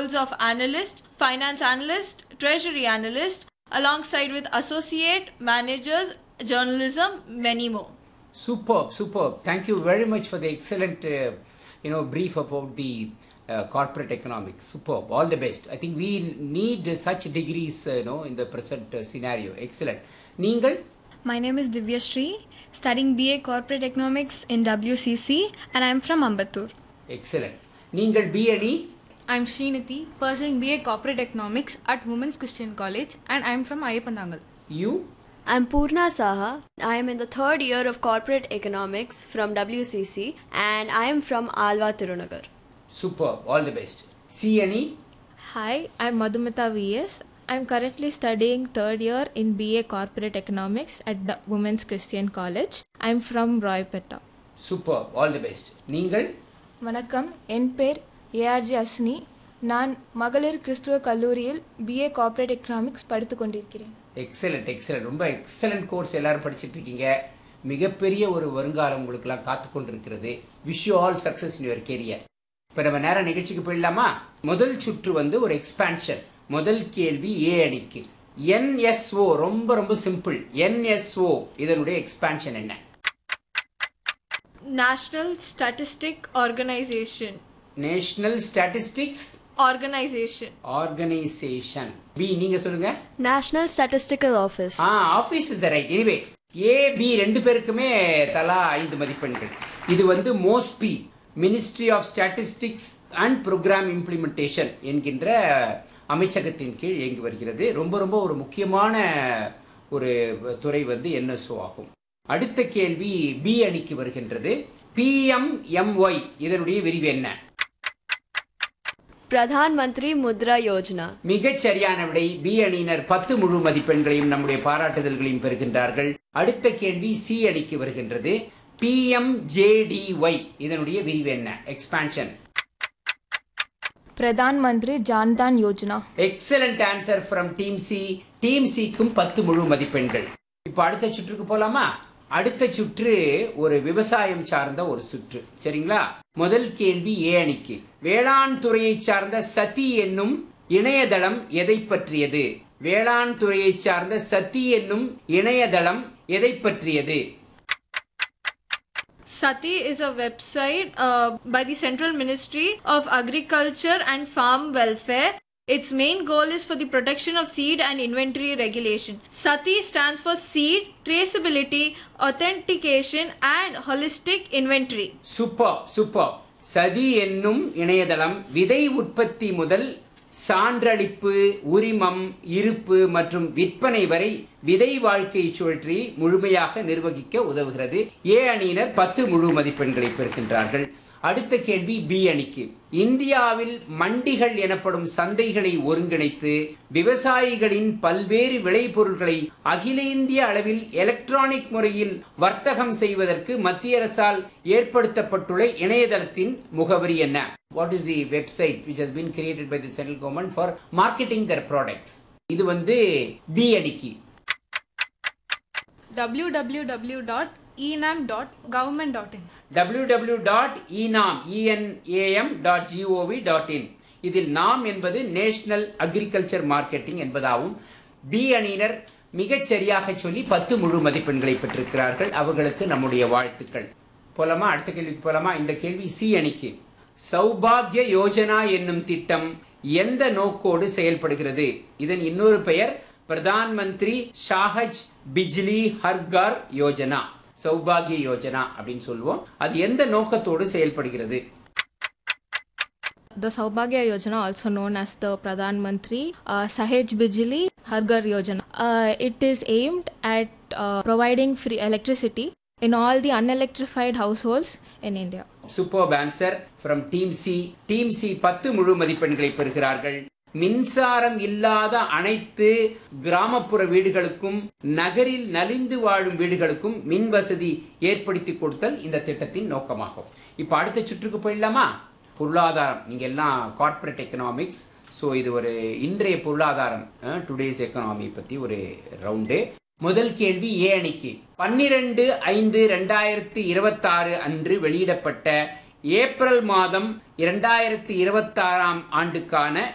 roles of analyst, finance analyst, treasury analyst, alongside with associate, managers, journalism, many more. Superb, superb. Thank you very much for the excellent, uh, you know, brief about the uh, corporate economics. Superb. All the best. I think we need such degrees, uh, you know, in the present uh, scenario. Excellent. நீங்கள் My name is Divya Sri, studying BA Corporate Economics in WCC, and I'm from Ambattur. Excellent நீங்கள் பிஎடி I'm Sriniti, pursuing BA Corporate Economics at Women's Christian College, and I'm from Ayapandangal. You I'm Purna Saha. I am in the third year of corporate economics from WCC and I am from Alva Tirunagar. Super all the best சிஎனி Hi, I'm Madhumita VS. I'm currently studying third year in BA Corporate Economics at the Women's Christian College. I'm from Roypeta. Super all the best நீங்கள் வணக்கம் என் பேர் ARG அஸ்னி நான் மகளிர் கிறிஸ்துவ கல்லூரியில் BA corporate economics படித்து கொண்டிருக்கிறேன் எக்ஸலண்ட் எக்ஸலண்ட் ரொம்ப எக்ஸலண்ட் கோர்ஸ் எல்லாரும் படிச்சிட்டு இருக்கீங்க மிகப்பெரிய ஒரு வருங்காலம் உங்களுக்கெல்லாம் காத்து கொண்டிருக்கிறது wish you all success in your career இப்போ நம்ம நேரம் நிகழ்ச்சிக்கு போயிடலாமா முதல் சுற்று வந்து ஒரு எக்ஸ்பான்ஷன் முதல் கேள்வி ஏ அணிக்கு என்எஸ்ஓ ரொம்ப ரொம்ப சிம்பிள் என்எஸ்ஓ இதனுடைய எக்ஸ்பான்ஷன் என்ன National Statistic Organization. National statistics Organization. Organisation B நீங்க சொல்லுங்க National Statistical Office. ஆ office is the right anyway A B ரெண்டு பேருக்குமே தலா ஐந்து மதிப்பெண்கள் இது வந்து MoSPI ministry of statistics and programme implementation என்கின்ற அமைச்சகத்தின் கீழ் இயங்கி வருகிறது ரொம்ப ரொம்ப ஒரு முக்கியமான ஒரு துறை வந்து என்எஸ்ஓ ஆகும் அடுத்த கேள்வி பி அணிக்கு வருகின்றது பிஎம்எம்ஒய் இதனுடைய விரிவு என்ன Pradhan Mantri Mudra Yojana. மிகச் சரியான விடை பி அணியினர் பத்து முழு மதிப்பெண்களையும் நம்முடைய பாராட்டுதல்களையும் பெறுகின்றார்கள் அடுத்த கேள்வி சி அணிக்கு வருகின்றது பிஎம்ஜேடிஒய் இதனுடைய விரிவு என்ன expansion Pradhan Mantri Jandhan Yojana excellent answer from team C team சிக்கும் பத்து முழு மதிப்பெண்கள் இப்போ அடுத்த சுற்றுக்கு போலாமா அடுத்த சுற்று ஒரு விவசாயம் சார்ந்த ஒரு சுற்று சரிங்களா முதல் கேள்வி ஏ அணிக்கு வேளாண் துறையை சார்ந்த சதி என்னும் இணையதளம் எதை பற்றியது வேளாண் துறையை சார்ந்த சதி என்னும் இணையதளம் எதை பற்றியது Sati is a website uh, by the Central Ministry of Agriculture and Farm Welfare. Its main goal is for the protection of seed and inventory regulation. Sati stands for Seed, Traceability, Authentication, and Holistic Inventory. Super super SATHI என்னும் இணையதளம் விதை உற்பத்தி முதல் சான்றளிப்பு உரிமம் இருப்பு மற்றும் விற்பனை வரை விதை வாழ்க்கை சுழற்சி முழுமையாக நிர்வகிக்க உதவுகிறது ஏ அணியினர் பத்து முழு மதிப்பெண்களை பெறுகின்றார்கள் அடுத்த கேள்வி பி அணிக்கு இந்தியாவில் மண்டிகள் எனப்படும் சந்தைகளை ஒருங்கிணைத்து விவசாயிகளின் பல்வேறு விளைபொருட்களை அகில இந்திய அளவில் எலக்ட்ரானிக் முறையில் வர்த்தகம் செய்வதற்கு மத்திய அரசால் ஏற்படுத்தப்பட்டுள்ள இணையதளத்தின் முகவரி என்ன what is the website which has been created by the central government for marketing their products இது வந்து பி அணிக்கு www.enam.government.in. www.enam.gov.in இதில் நாம் என்பது நேஷனல் அக்ரிகல்ச்சர் மார்க்கெட்டிங் என்பதாகும் பி அணியினர் மிகச் சரியாக சொல்லி பத்து முழு மதிப்பெண்களை பெற்றிருக்கிறார்கள் அவர்களுக்கு நம்முடைய வாழ்த்துக்கள் போலாமா அடுத்த கேள்விக்கு போலாமா இந்த கேள்வி சி அணிக்கு சௌபாகிய யோஜனா என்னும் திட்டம் எந்த நோக்கோடு செயல்படுகிறது இதன் இன்னொரு பெயர் பிரதான் மந்திரி ஷாஹஜ் பிஜ்லி ஹர்கார் யோஜனா சௌபாகிய யோஜனா அப்படின்னு சொல்லுவோம் அது எந்த நோக்கத்தோடு செயல்படுகிறது The Saubhagya Yojana, also known as the Pradhan Mantri uh, Sahaj Bijli Hargar Yojana, uh, it is aimed at uh, providing free electricity in all the unelectrified households in India. Super answer from team C team C பத்து முழு மதிப்பெண்களை பெறுகிறார்கள் மின்சாரம் இல்லாத அனைத்து கிராமப்புற வீடுகளுக்கும் நகரில் நலிந்து வாழும் வீடுகளுக்கும் மின் வசதி ஏற்படுத்தி கொடுத்தல் இந்த திட்டத்தின் நோக்கமாகும் இப்போ அடுத்த சுற்றுக்கு போயிடலாமா பொருளாதாரம் நீங்க எல்லாம் கார்ப்பரேட் எக்கனாமிக்ஸ் ஸோ இது ஒரு இன்றைய பொருளாதாரம் டுடேஸ் எக்கனாமி பத்தி ஒரு ரவுண்டு முதல் கேள்வி ஏ அணிக்கு பன்னிரண்டு ஐந்து ரெண்டாயிரத்தி இருபத்தாறு அன்று வெளியிடப்பட்ட ஏப்ரல் மாதம் இரண்டாயிரத்தி இருபத்தாறாம் ஆண்டுக்கான